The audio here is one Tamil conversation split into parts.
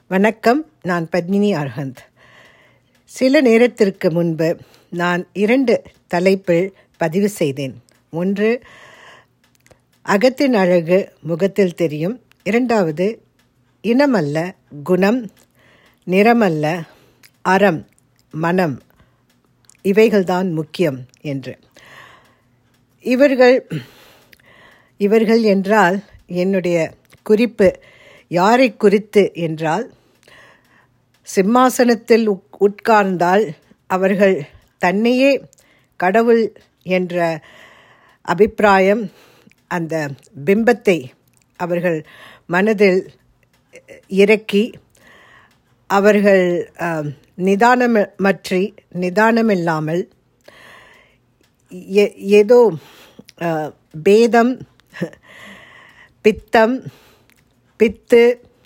வணக்கம் நான் பத்மினி அர்ஹந்த் சில நேரத்திற்கு முன்பு நான் இரண்டு தலைப்பில் பதிவு செய்தேன் ஒன்று அகத்தின் அழகு முகத்தில் தெரியும் இரண்டாவது இனமல்ல குணம் நிறமல்ல அறம் மனம் இவைகள்தான் முக்கியம் என்று இவர்கள் இவர்கள் என்றால் என்னுடைய குறிப்பு யாரை குறித்து என்றால் சிம்மாசனத்தில் உட்- உட்கார்ந்தால் அவர்கள் தன்னையே கடவுள் என்ற அபிப்பிராயம் அந்த பிம்பத்தை அவர்கள் மனதில் இறக்கி அவர்கள் ஆம், நிதானமற்றி நிதானமில்லாமல் ஏ- ஏதோ ஆ, பேதம் பித்தம் பித்து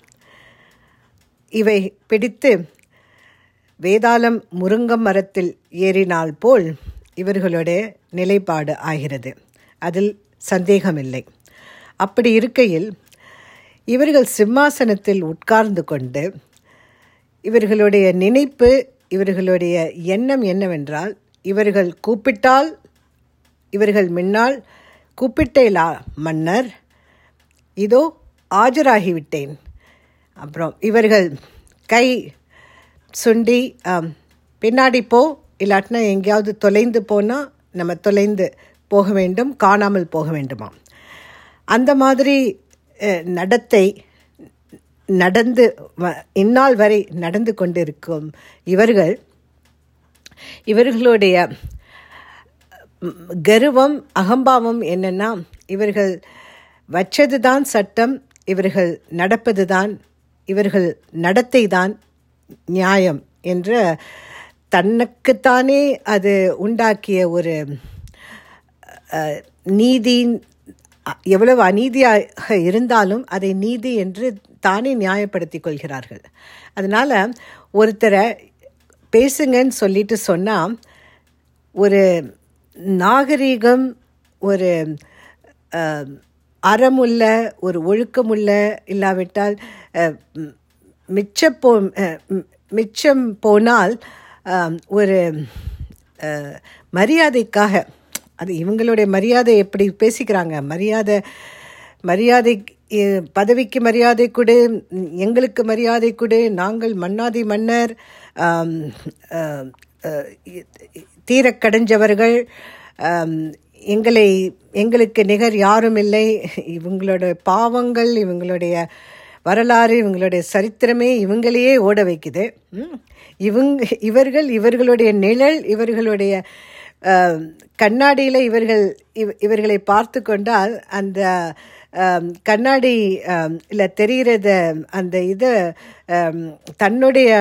இவை பிடித்து வேதாளம் முருங்கம் மரத்தில் ஏறினால் போல் இவர்களுடைய நிலைப்பாடு ஆகிறது அதில் சந்தேகமில்லை அப்படி இருக்கையில் இவர்கள் சிம்மாசனத்தில் உட்கார்ந்து கொண்டு இவர்களுடைய நினைப்பு இவர்களுடைய எண்ணம் என்னவென்றால் இவர்கள் கூப்பிட்டால் இவர்கள் முன்னால் கூப்பிட்டேலா மன்னர் இதோ ஆஜராகிவிட்டேன் அப்புறம் இவர்கள் கை சுண்டி ஆம், பின்னாடி போ இல்லாட்டினா எங்கேயாவது தொலைந்து போனால் நம்ம தொலைந்து போக வேண்டும் காணாமல் போக வேண்டுமாம் அந்த மாதிரி அஹ், நடத்தை நடந்து வ- இந்நாள் வரை நடந்து கொண்டிருக்கும் இவர்கள் இவர்களுடைய ம், கர்வம் அகம்பாவம் என்னன்னா இவர்கள் வச்சது தான் சட்டம் இவர்கள் நடப்பது தான் இவர்கள் நடத்தை தான் நியாயம் என்ற தனக்குத்தானே அது உண்டாக்கிய ஒரு அஹ், நீதி அ- எவ்வளவு அநீதியாக இருந்தாலும் அதை நீதி என்று தானே நியாயப்படுத்திக் கொள்கிறார்கள் அதனால் ஒருத்தரை பேசுங்கன்னு சொல்லிட்டு சொன்னால் ஒரு நாகரீகம் ஒரு அஹ், அறமுள்ள ஒரு ஒழுக்கமுள்ள இல்லாவிட்டால் அஹ், ம், மிச்சம் போ அஹ், ம், மிச்சம் போனால் அஹ், ஒரு அஹ், மரியாதைக்காக அது இவங்களுடைய மரியாதை எப்படி பேசிக்கிறாங்க மரியாதை மரியாதை எ- பதவிக்கு மரியாதை கொடு ம், எங்களுக்கு மரியாதை கொடு நாங்கள் மன்னாதி மன்னர் ஆம், அஹ், அஹ், இ- இ- தீரக் கடைஞ்சவர்கள் ஆம், எங்களை எங்களுக்கு நிகர் யாரும் இல்லை இவங்களோட பாவங்கள் இவங்களுடைய வரலாறு இவங்களுடைய சரித்திரமே இவங்களையே ஓட வைக்குது ம். இவங்க இவர்கள் இவர்களுடைய நிழல் இவர்களுடைய கண்ணாடியில் இவர்கள் இவ இவர்களை பார்த்து கொண்டால் அந்த ஆம், கண்ணாடி ஆம், இல்ல தெரிகிறத அந்த இது ஆம், தன்னுடைய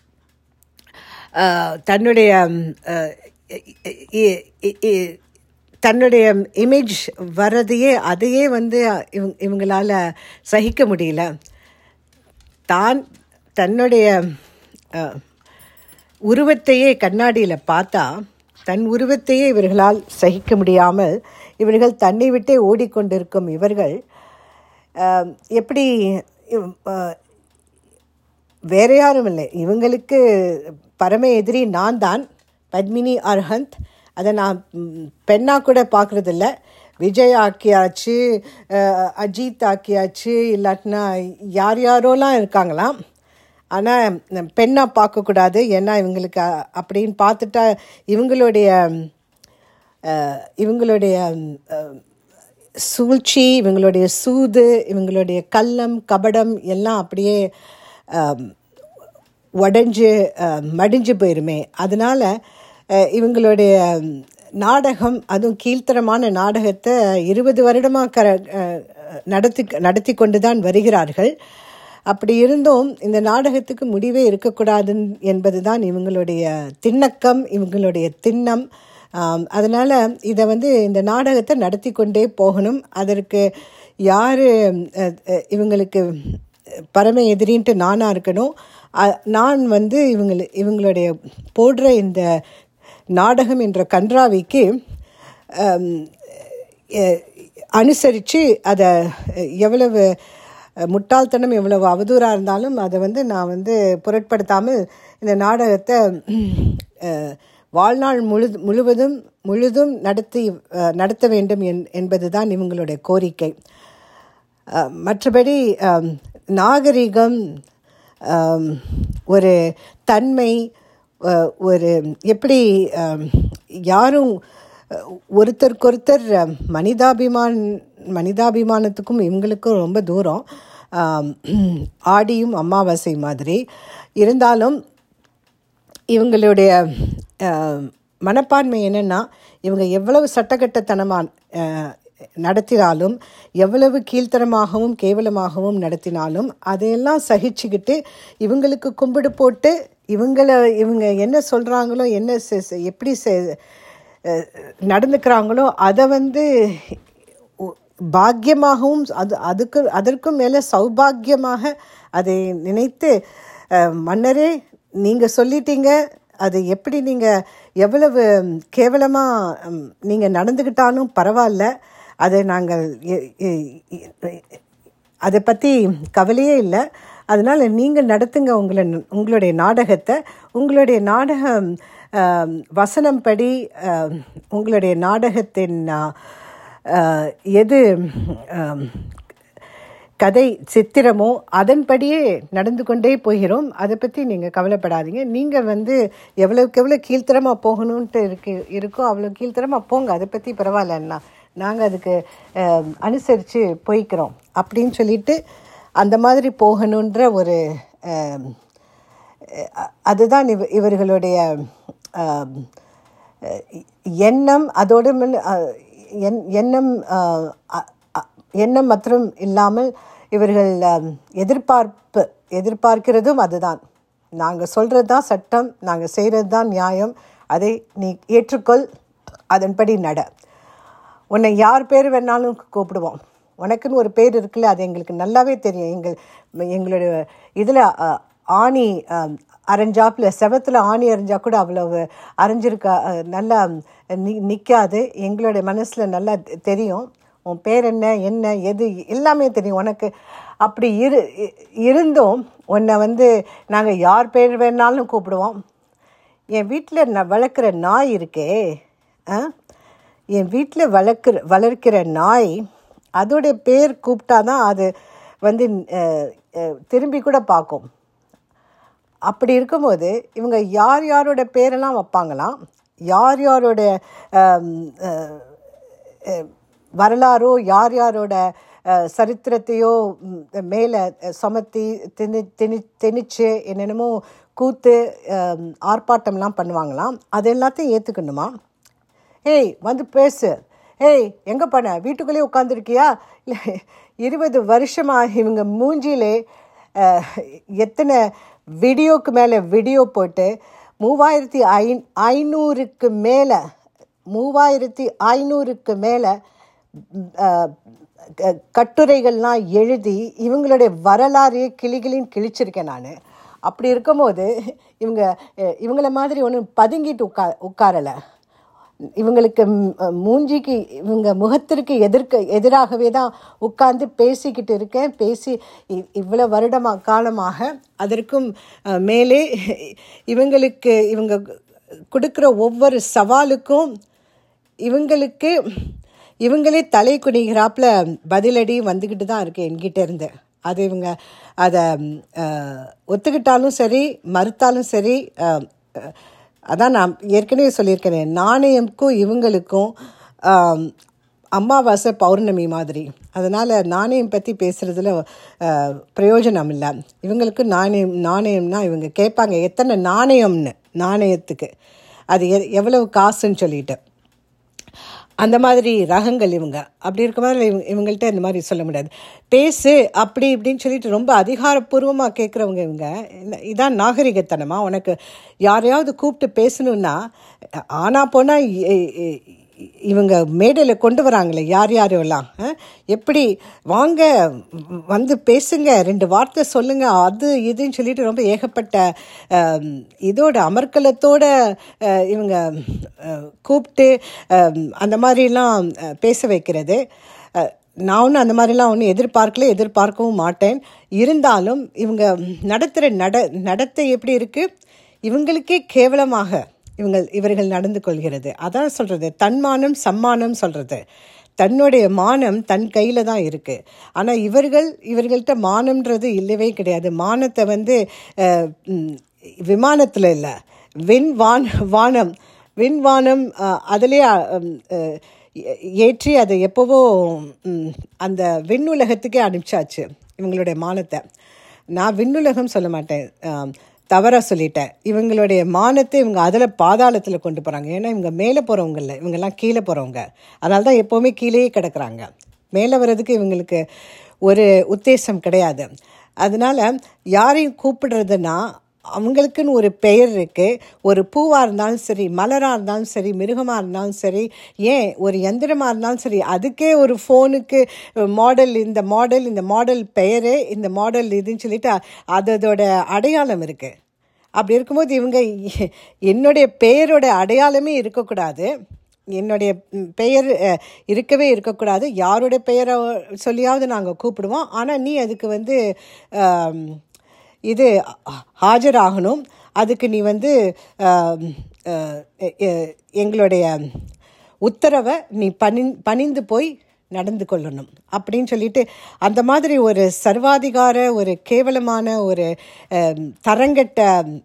ஆஹ், தன்னுடைய ஆஹ், இ- இ- இ- தன்னுடைய இமேஜ் வர்றதையே அதையே வந்து இவங்க இவங்களால சகிக்க முடியல தான் தன்னுடைய அஹ், உருவத்தையே கண்ணாடியில் பார்த்தா தன் உருவத்தையே இவர்களால் சகிக்க முடியாமல் இவர்கள் தன்னை விட்டே ஓடிக்கொண்டிருக்கும் இவர்கள் அஹ், எப்படி இவ்- அஹ், வேற யாரும் இல்லை இவங்களுக்கு பரம எதிரி நான் தான் பத்மினி அர்ஹந்த் அதை நான் ம், பெண்ணா கூட பார்க்குறதில்ல விஜய் ஆக்கியாச்சு அஹ், அஜித் ஆக்கியாச்சு இல்லாட்டினா யார் யாரோலாம் இருக்காங்களாம் ஆனால் பெண்ணாக பார்க்கக்கூடாது ஏன்னா இவங்களுக்கு அ- அப்படின்னு பார்த்துட்டா இவங்களுடைய அஹ், இவங்களுடைய அஹ், சூழ்ச்சி இவங்களுடைய சூது இவங்களுடைய கள்ளம் கபடம் எல்லாம் அப்படியே ஆம், உடஞ்சு அஹ், மடிஞ்சு போயிருமே அதனால அஹ், இவங்களுடைய ம், நாடகம் அதுவும் கீழ்த்தரமான நாடகத்தை இருபது வருடமாக க அஹ், நடத்தி நடத்தி கொண்டு தான் வருகிறார்கள் அப்படி இருந்தும் இந்த நாடகத்துக்கு முடிவே இருக்கக்கூடாது என்பது தான் இவங்களுடைய திண்ணக்கம் இவங்களுடைய திண்ணம் ஆம், அதனால இதை வந்து இந்த நாடகத்தை நடத்தி கொண்டே போகணும் அதற்கு யார் இவங்களுக்கு பரம எதிரின்ட்டு நானாக இருக்கணும் அ- நான் வந்து இவங்கள இவங்களுடைய போடுற இந்த நாடகம் என்ற கன்றாவிக்கு ஆம், எ- அனுசரித்து அதை எவ்வளவு அஹ், முட்டாள்தனம் எவ்வளவு அவதூறாக இருந்தாலும் அதை வந்து நான் வந்து பொருட்படுத்தாமல் இந்த நாடகத்தை அஹ், வாழ்நாள் முழு முழுவதும் முழுதும் நடத்தி அஹ், நடத்த வேண்டும் என் என்பதுதான் இவங்களுடைய கோரிக்கை அஹ், மற்றபடி அம், நாகரிகம் அம், ஒரு தன்மை அஹ், ஒரு எப்படி அம், யாரும் அஹ், ஒருத்தருக்கொருத்தர் அஹ், மனிதாபிமான் மனிதாபிமானத்துக்கும் இவங்களுக்கும் ரொம்ப தூரம் ஆம், ஆடியும் அமாவாசை மாதிரி இருந்தாலும் இவங்களுடைய அஹ், மனப்பான்மை என்னென்னா இவங்க எவ்வளவு சட்டக்கட்டத்தனமாக நடத்தினாலும் எவ்வளவு கீழ்த்தரமாகவும் கேவலமாகவும் நடத்தினாலும் அதையெல்லாம் சகிச்சுக்கிட்டு இவங்களுக்கு கும்பிடு போட்டு இவங்கள இவங்க என்ன சொல்கிறாங்களோ என்ன செ- செ- எப்படி செ- அஹ், நடந்துக்கிறாங்களோ அதை வந்து உ- பாக்கியமாகவும் அது அதுக்கு அதற்கும் மேலே சௌபாக்கியமாக அதை நினைத்து அஹ், மன்னரே நீங்கள் சொல்லிட்டீங்க அது எப்படி நீங்கள் எவ்வளவு கேவலமாக நீங்கள் நடந்துக்கிட்டாலும் பரவாயில்ல அதை நாங்கள் எ- எ- எ- அதை பற்றி கவலையே இல்லை அதனால் நீங்கள் நடத்துங்க உங்களை உங்களுடைய நாடகத்தை உங்களுடைய நாடகம் ஆம், வசனம் படி ஆம், உங்களுடைய நாடகத்தின் ஆ, ஆ, எது ஆம், கதை சித்திரமோ அதன்படியே நடந்து கொண்டே போகிறோம் அதை பற்றி நீங்கள் கவலைப்படாதீங்க நீங்கள் வந்து எவ்வளவுக்கு எவ்வளோ கீழ்த்தரமாக போகணுன்ட்டு இருக்கு இருக்கோ அவ்வளோ கீழ்த்தரமாக போங்க அதை பற்றி பரவாயில்லண்ணா நாங்கள் அதுக்கு அனுசரித்து போய்க்கிறோம் அப்படின்னு சொல்லிட்டு அந்த மாதிரி போகணுன்ற ஒரு ஆம், அஹ் அதுதான் இவ இவர்களுடைய ஆம், அஹ் எண்ணம் அதோடு மின்- அஹ் எண்- எண்ணம் அஹ், அ- அ- எண்ணம் மற்றும் இல்லாமல் இவர்கள் ஆம், எதிர்பார்ப்பு எதிர்பார்க்கிறதும் அதுதான் நாங்கள் சொல்கிறது தான் சட்டம் நாங்கள் செய்கிறது தான் நியாயம் அதை நீ ஏற்றுக்கொள் அதன்படி நட உன்னை யார் பேர் வேணாலும் கூப்பிடுவோம் உனக்குன்னு ஒரு பேர் இருக்குல்ல அது எங்களுக்கு நல்லாவே தெரியும் எங்கள் எங்களுடைய இதில் ஆணி அஹ், அரைஞ்சாப்புல செவத்தில் ஆணி அரைஞ்சா கூட அவ்வளவு அரைஞ்சிருக்கா அஹ், நல்லா நி நிற்காது எங்களுடைய மனசில் நல்லா தெ- தெரியும் உன் பேர் என்ன என்ன எது எல்லாமே தெரியும் உனக்கு அப்படி இரு இ- இருந்தும் உன்னை வந்து நாங்கள் யார் பேர் வேணாலும் கூப்பிடுவோம் என் வீட்டில் நான் வளர்க்குற நாய் இருக்கே ஆ என் வீட்டில் வளர்க்குற வளர்க்கிற நாய் அதோடைய பேர் கூப்பிட்டா தான் அது வந்து அஹ், அஹ், திரும்பி கூட பார்க்கும் அப்படி இருக்கும்போது இவங்க யார் யாரோட பேரெல்லாம் வைப்பாங்களாம் யார் யாரோட ஆம், அஹ், அஹ், வரலாறோ யார் யாரோட அஹ், சரித்திரத்தையோ ம், மேலே சுமத்தி திணி திணி திணிச்சு என்னென்னமோ கூத்து ஆம், ஆர்ப்பாட்டம்லாம் பண்ணுவாங்களாம் அது எல்லாத்தையும் ஏற்றுக்கணுமா ஏய் வந்து பேசு ஏய் எங்கே பண்ண வீட்டுக்குள்ளேயே உட்காந்துருக்கியா இல்லை இருபது வருஷமாக இவங்க மூஞ்சியிலே அஹ், எத்தனை வீடியோக்கு மேலே வீடியோ போட்டு மூவாயிரத்தி ஐ ஐநூறுக்கு மேலே மூவாயிரத்தி ஐநூறுக்கு மேலே கட்டுரைகள்லாம் எழுதி இவங்களுடைய வரலாறையே கிளிகளின் கிழிச்சிருக்கேன் நான் அப்படி இருக்கும்போது இவங்க அஹ், இவங்கள மாதிரி ஒன்றும் பதுங்கிட்டு உட்கா உட்காரலை இவங்களுக்கு ம், மூஞ்சிக்கு இவங்க முகத்திற்கு எதிர்க்க எதிராகவே தான் உட்கார்ந்து பேசிக்கிட்டு இருக்கேன் பேசி இ- இவ்வளோ வருடமா காலமாக அதற்கும் அஹ், மேலே இவங்களுக்கு இவங்க கொடுக்குற ஒவ்வொரு சவாலுக்கும் இவங்களுக்கு இவங்களே தலை குனிகிறாப்புல பதிலடி வந்துக்கிட்டு தான் இருக்கு என்கிட்ட இருந்து அது இவங்க அதை அஹ், ஒத்துக்கிட்டாலும் சரி மறுத்தாலும் சரி அஹ், அஹ், அதான் நான் ஏற்கனவே சொல்லியிருக்கிறேன் நாணயம்க்கும் இவங்களுக்கும் ஆம், அமாவாசை பௌர்ணமி மாதிரி அதனால் நாணயம் பற்றி பேசுகிறதுல பிரயோஜனம் இல்லை இவங்களுக்கு நாணயம் நாணயம்னா இவங்க கேட்பாங்க எத்தனை நாணயம்னு நாணயத்துக்கு அது எ எவ்வளவு காசுன்னு சொல்லிட்டு அந்த மாதிரி ரகங்கள் இவங்க அப்படி இருக்க மாதிரி இவங்க இவங்கள்ட்ட இந்த மாதிரி சொல்ல முடியாது பேசு அப்படி இப்படின்னு சொல்லிட்டு ரொம்ப அதிகாரப்பூர்வமாக கேட்குறவங்க இவங்க இந்த- இதான் நாகரிகத்தனமா உனக்கு யாரையாவது கூப்பிட்டு பேசணுன்னா ஆனா போனால் இவங்க மேடையில் கொண்டு வராங்களே யார் யாரெல்லாம் அஹ், எப்படி வாங்க வந்து பேசுங்க ரெண்டு வார்த்தை சொல்லுங்க அது இதுன்னு சொல்லிட்டு ரொம்ப ஏகப்பட்ட அஹ், இதோட அமர்க்கலத்தோட அஹ், இவங்க அஹ், கூப்பிட்டு அஹ், அந்த மாதிரிலாம் அஹ், பேச வைக்கிறது அஹ், நான் ஒன்றும் அந்த மாதிரிலாம் ஒன்றும் எதிர்பார்க்கல எதிர்பார்க்கவும் மாட்டேன் இருந்தாலும் இவங்க நடத்துகிற நட நடத்தை எப்படி இருக்குது இவங்களுக்கே கேவலமாக இவங்க இவர்கள் நடந்து கொள்கிறது அதான் சொல்கிறது தன்மானம் சம்மானம் சொல்கிறது தன்னுடைய மானம் தன் கையில் தான் இருக்குது ஆனால் இவர்கள் இவர்கள்ட்ட மானம்ன்றது இல்லவே கிடையாது மானத்தை வந்து விமானத்தில் இல்லை விண் வான் வானம் விண்வானம் அதிலே ஏற்றி அதை எப்போவோ அந்த விண்ணுலகத்துக்கே அனுப்பிச்சாச்சு இவங்களுடைய மானத்தை நான் விண்ணுலகம் சொல்ல மாட்டேன் தவறாக சொல்லிட்டேன் இவங்களுடைய மானத்தை இவங்க அதில் பாதாளத்தில் கொண்டு போகிறாங்க ஏன்னா இவங்க மேலே போகிறவங்க இல்லை இவங்கெல்லாம் கீழே போகிறவங்க அதனால தான் எப்போவுமே கீழேயே கிடக்குறாங்க மேலே வர்றதுக்கு இவங்களுக்கு ஒரு உத்தேசம் கிடையாது அதனால் யாரையும் கூப்பிடுறதுன்னா அவங்களுக்குன்னு ஒரு பெயர் இருக்குது ஒரு பூவாக இருந்தாலும் சரி மலராக இருந்தாலும் சரி மிருகமாக இருந்தாலும் சரி ஏன் ஒரு எந்திரமாக இருந்தாலும் சரி அதுக்கே ஒரு ஃபோனுக்கு மாடல் இந்த மாடல் இந்த மாடல் பெயரு இந்த மாடல் இதுன்னு சொல்லிட்டு அதோட அடையாளம் இருக்குது அப்படி இருக்கும்போது இவங்க என்னுடைய பெயரோட அடையாளமே இருக்கக்கூடாது என்னுடைய பெயர் இருக்கவே இருக்கக்கூடாது யாருடைய பெயரை சொல்லியாவது நாங்கள் கூப்பிடுவோம் ஆனால் நீ அதுக்கு வந்து இது ஆஜராகணும் அதுக்கு நீ வந்து எங்களுடைய உத்தரவை நீ பணி பணிந்து போய் நடந்து கொள்ளணும் அப்படின்னு சொல்லிட்டு அந்த மாதிரி ஒரு சர்வாதிகார ஒரு கேவலமான ஒரு தரங்கட்ட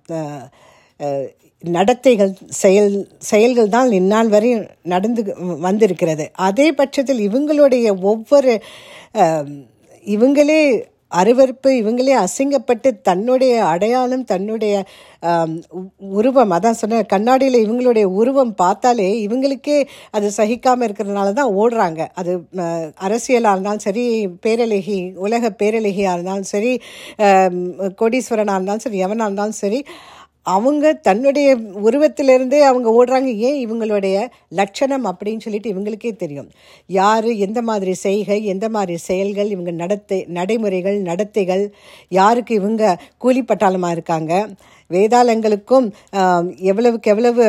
நடத்தைகள் செயல் செயல்கள் தான் இந்நாள் வரையும் நடந்து வந்திருக்கிறது அதே பட்சத்தில் இவங்களுடைய ஒவ்வொரு இவங்களே அருவறுப்பு இவங்களே அசிங்கப்பட்டு தன்னுடைய அடையாளம் தன்னுடைய உருவம் அதான் சொன்ன கண்ணாடியில் இவங்களுடைய உருவம் பார்த்தாலே இவங்களுக்கே அது சகிக்காமல் இருக்கிறதுனால தான் ஓடுறாங்க அது அரசியலாக இருந்தாலும் சரி பேரழகி உலக பேரழகியாக இருந்தாலும் சரி கோடீஸ்வரனாக இருந்தாலும் சரி எவனாக இருந்தாலும் சரி அவங்க தன்னுடைய உருவத்திலிருந்தே அவங்க ஓடுறாங்க ஏன் இவங்களுடைய லட்சணம் அப்படின்னு சொல்லிட்டு இவங்களுக்கே தெரியும் யார் எந்த மாதிரி செய்கை எந்த மாதிரி செயல்கள் இவங்க நடத்தை நடைமுறைகள் நடத்தைகள் யாருக்கு இவங்க கூலிப்பட்டாளமாக இருக்காங்க வேதாளங்களுக்கும் எவ்வளவுக்கு எவ்வளவு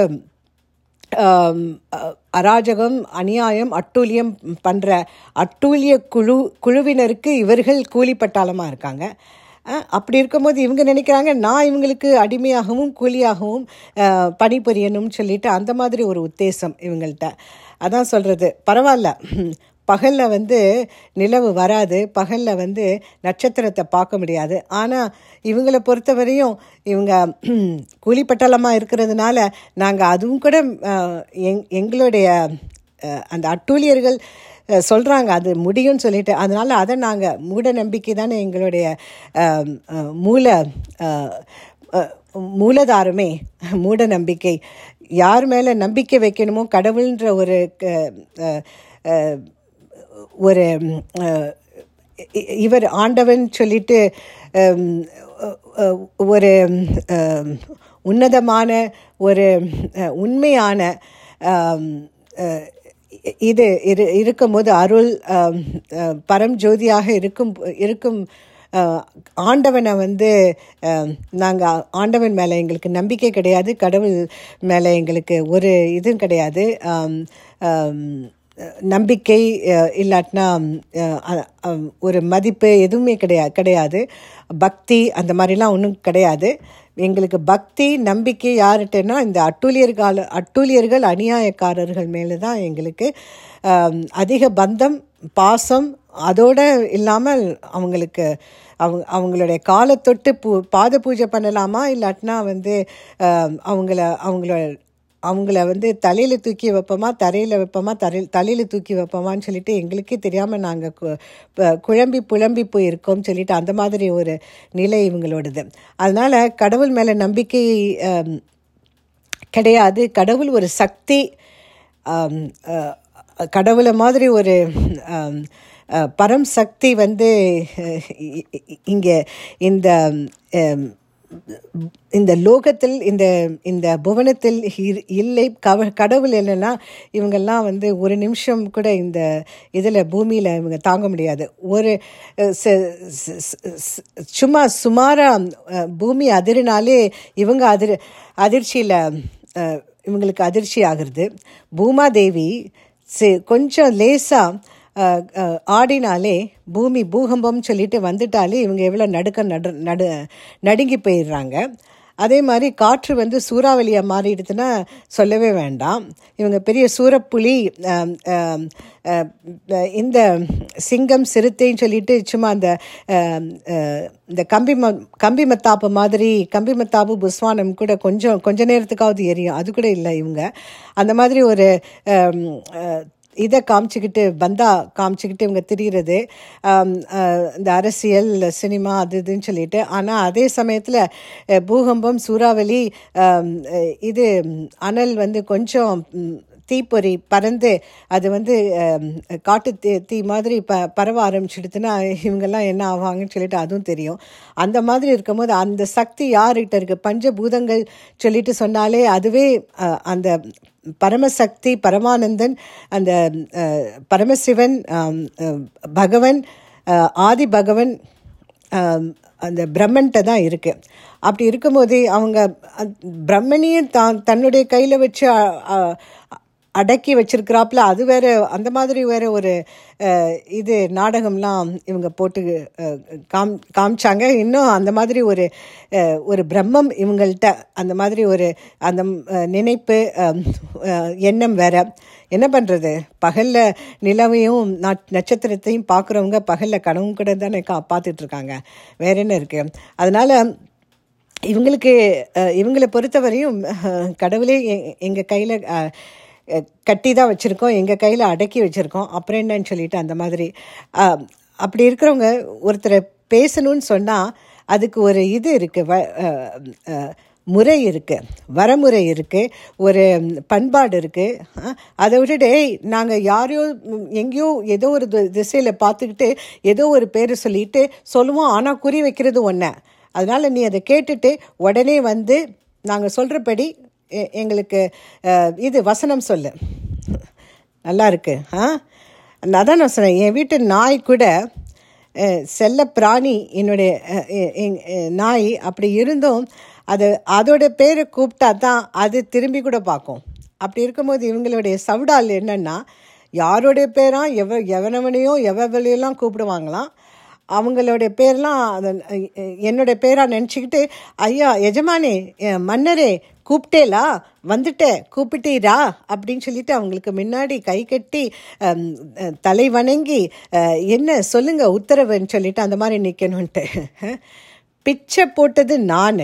அராஜகம் அநியாயம் அட்டூழியம் பண்ணுற அட்டூழிய குழு குழுவினருக்கு இவர்கள் கூலிப்பட்டாளமாக இருக்காங்க அப்படி இருக்கும்போது இவங்க நினைக்கிறாங்க நான் இவங்களுக்கு அடிமையாகவும் கூலியாகவும் பணிபுரியணும்னு சொல்லிட்டு அந்த மாதிரி ஒரு உத்தேசம் இவங்கள்ட்ட அதான் சொல்கிறது பரவாயில்ல பகலில் வந்து நிலவு வராது பகலில் வந்து நட்சத்திரத்தை பார்க்க முடியாது ஆனால் இவங்களை பொறுத்தவரையும் இவங்க கூலிப்பட்டலமாக இருக்கிறதுனால நாங்கள் அதுவும் கூட எங் எங்களுடைய அந்த அட்டூழியர்கள் சொல்கிறாங்க அது முடியும்னு சொல்லிட்டு அதனால் அதை நாங்கள் மூட நம்பிக்கை தானே எங்களுடைய மூல மூலதாரமே மூட நம்பிக்கை யார் மேலே நம்பிக்கை வைக்கணுமோ கடவுள்ன்ற ஒரு ஒரு இவர் ஆண்டவன் சொல்லிட்டு ஒரு உன்னதமான ஒரு உண்மையான இது இரு இருக்கும்போது அருள் பரம் ஜோதியாக இருக்கும் இருக்கும் ஆண்டவனை வந்து நாங்கள் ஆண்டவன் மேலே எங்களுக்கு நம்பிக்கை கிடையாது கடவுள் மேலே எங்களுக்கு ஒரு இதுவும் கிடையாது நம்பிக்கை இல்லாட்டினா ஒரு மதிப்பு எதுவுமே கிடையாது கிடையாது பக்தி அந்த மாதிரிலாம் ஒன்றும் கிடையாது எங்களுக்கு பக்தி நம்பிக்கை யார்கிட்டனா இந்த அட்டூழியர்கள் அட்டூழியர்கள் அநியாயக்காரர்கள் மேலே தான் எங்களுக்கு அதிக பந்தம் பாசம் அதோடு இல்லாமல் அவங்களுக்கு அவங்க அவங்களுடைய காலை தொட்டு பூ பாத பூஜை பண்ணலாமா இல்லாட்டினா வந்து அவங்கள அவங்கள அவங்கள வந்து தலையில் தூக்கி வைப்போமா தரையில் வைப்போமா தரை தலையில் தூக்கி வைப்போமான்னு சொல்லிட்டு எங்களுக்கே தெரியாமல் நாங்கள் குழம்பி புழம்பி போயிருக்கோம் சொல்லிட்டு அந்த மாதிரி ஒரு நிலை இவங்களோடது அதனால் கடவுள் மேலே நம்பிக்கை கிடையாது கடவுள் ஒரு சக்தி கடவுளை மாதிரி ஒரு பரம் சக்தி வந்து இங்கே இந்த இந்த லோகத்தில் இந்த இந்த புவனத்தில் இல்லை கவ கடவுள் இல்லைன்னா இவங்கெல்லாம் வந்து ஒரு நிமிஷம் கூட இந்த இதில் பூமியில் இவங்க தாங்க முடியாது ஒரு சும்மா சுமாராக பூமி அதிரினாலே இவங்க அதிர் அதிர்ச்சியில் இவங்களுக்கு அதிர்ச்சி ஆகுறது பூமாதேவி கொஞ்சம் லேசாக அஹ், அஹ், ஆடினாலே பூமி பூகம்பம் சொல்லிட்டு வந்துட்டாலே இவங்க எவ்வளோ நடுக்க நடு நடு நடுங்கி போயிடுறாங்க அதே மாதிரி காற்று வந்து சூறாவளியாக மாறிடுதுன்னா சொல்லவே வேண்டாம் இவங்க பெரிய சூறப்புலி ஆம், ஆம், அஹ், அஹ், இந்த சிங்கம் சிறுத்தைன்னு சொல்லிட்டு சும்மா அந்த ஆம், அஹ், இந்த கம்பி ம கம்பி மத்தாப்பு மாதிரி கம்பி மத்தாப்பு புஸ்வானம் கூட கொஞ்சம் கொஞ்ச நேரத்துக்காவது எரியும் அது கூட இல்லை இவங்க அந்த மாதிரி ஒரு ஆம், அஹ், இதை காமிச்சிக்கிட்டு பந்தா காமிச்சிக்கிட்டு இவங்க திரியிறது ஆம், அஹ், இந்த அரசியல் சினிமா அது இதுன்னு சொல்லிட்டு ஆனால் அதே சமயத்தில் பூகம்பம் சூறாவளி ஆம், அஹ், இது ம், அனல் வந்து கொஞ்சம் ம், தீப்பொறி பறந்து அது வந்து ஆம், காட்டு தீ தீ மாதிரி ப பரவ ஆரம்பிச்சிடுதுன்னா இவங்கெல்லாம் என்ன ஆவாங்கன்னு சொல்லிட்டு அதுவும் தெரியும் அந்த மாதிரி இருக்கும்போது அந்த சக்தி யார்கிட்ட இருக்குது பஞ்சபூதங்கள் சொல்லிட்டு சொன்னாலே அதுவே அஹ், அந்த பரமசக்தி பரமானந்தன் அந்த அஹ், பரமசிவன் ஆம், அஹ், பகவன் அஹ், ஆதி பகவன் ஆம், அந்த பிரம்மன்ட்ட தான் இருக்குது அப்படி இருக்கும்போது அவங்க அந்- பிரம்மனையே தான் தன்னுடைய கையில் வச்சு அ- அ- அடக்கி வச்சிருக்கிறாப்புல அது வேற அந்த மாதிரி வேற ஒரு அஹ், இது நாடகம்லாம் இவங்க போட்டு அஹ், காம் காமிச்சாங்க இன்னும் அந்த மாதிரி ஒரு அஹ், ஒரு பிரம்மம் இவங்கள்ட்ட அந்த மாதிரி ஒரு அந்த அஹ், நினைப்பு அஹ், அஹ், எண்ணம் வேற என்ன பண்ணுறது பகலில் நிலவையும் நட்- நட்சத்திரத்தையும் பார்க்குறவங்க பகலில் கனவும் கூட தானே கா பார்த்துட்ருக்காங்க வேற என்ன இருக்குது அதனால் இவங்களுக்கு அஹ், இவங்களை பொறுத்தவரையும் அஹ், கடவுளே எங்கள் கையில் கட்டி தான் வச்சுருக்கோம் எங்கள் கையில் அடக்கி வச்சுருக்கோம் அப்புறம் என்னன்னு சொல்லிட்டு அந்த மாதிரி அஹ், அப்படி இருக்கிறவங்க ஒருத்தரை பேசணும்னு சொன்னால் அதுக்கு ஒரு இது இருக்குது வ அஹ், அஹ், முறை இருக்குது வரமுறை இருக்குது ஒரு பண்பாடு இருக்குது அதை விட்டுட்டு "ஏய், நாங்கள் யாரையோ ம், எங்கேயோ ஏதோ ஒரு திசையில் பார்த்துக்கிட்டு ஏதோ ஒரு பேரை சொல்லிட்டு சொல்லுவோம் ஆனால் குறி வைக்கிறது ஒன்று அதனால் நீ அதை கேட்டுட்டு உடனே வந்து நாங்கள் சொல்கிறபடி எ- எங்களுக்கு அஹ், இது வசனம் சொல்லு நல்லா இருக்கு ஆ நான் தான் நான் சொன்னேன் என் வீட்டு நாய் கூட அஹ், செல்ல பிராணி என்னுடைய அஹ், எ- எங்- அஹ், நாய் அப்படி இருந்தும் அது அதோட பேரை கூப்பிட்டா தான் அது திரும்பி கூட பார்க்கும் அப்படி இருக்கும்போது இவங்களுடைய சவுடால் என்னன்னா யாருடைய பேரா எவ எவனவனையோ எவ்வளையெல்லாம் கூப்பிடுவாங்களாம் அவங்களுடைய பேர்லாம் அதை என்னுடைய பேராக நினச்சிக்கிட்டு ஐயா எஜமானே என் மன்னரே கூப்பிட்டேலா வந்துட்ட கூப்பிட்டீரா அப்படின்னு சொல்லிட்டு அவங்களுக்கு முன்னாடி கை கட்டி அம், அஹ், தலை வணங்கி அஹ், என்ன சொல்லுங்க உத்தரவுன்னு சொல்லிட்டு அந்த மாதிரி நிற்கணுன்ட்டு பிச்சை போட்டது நான்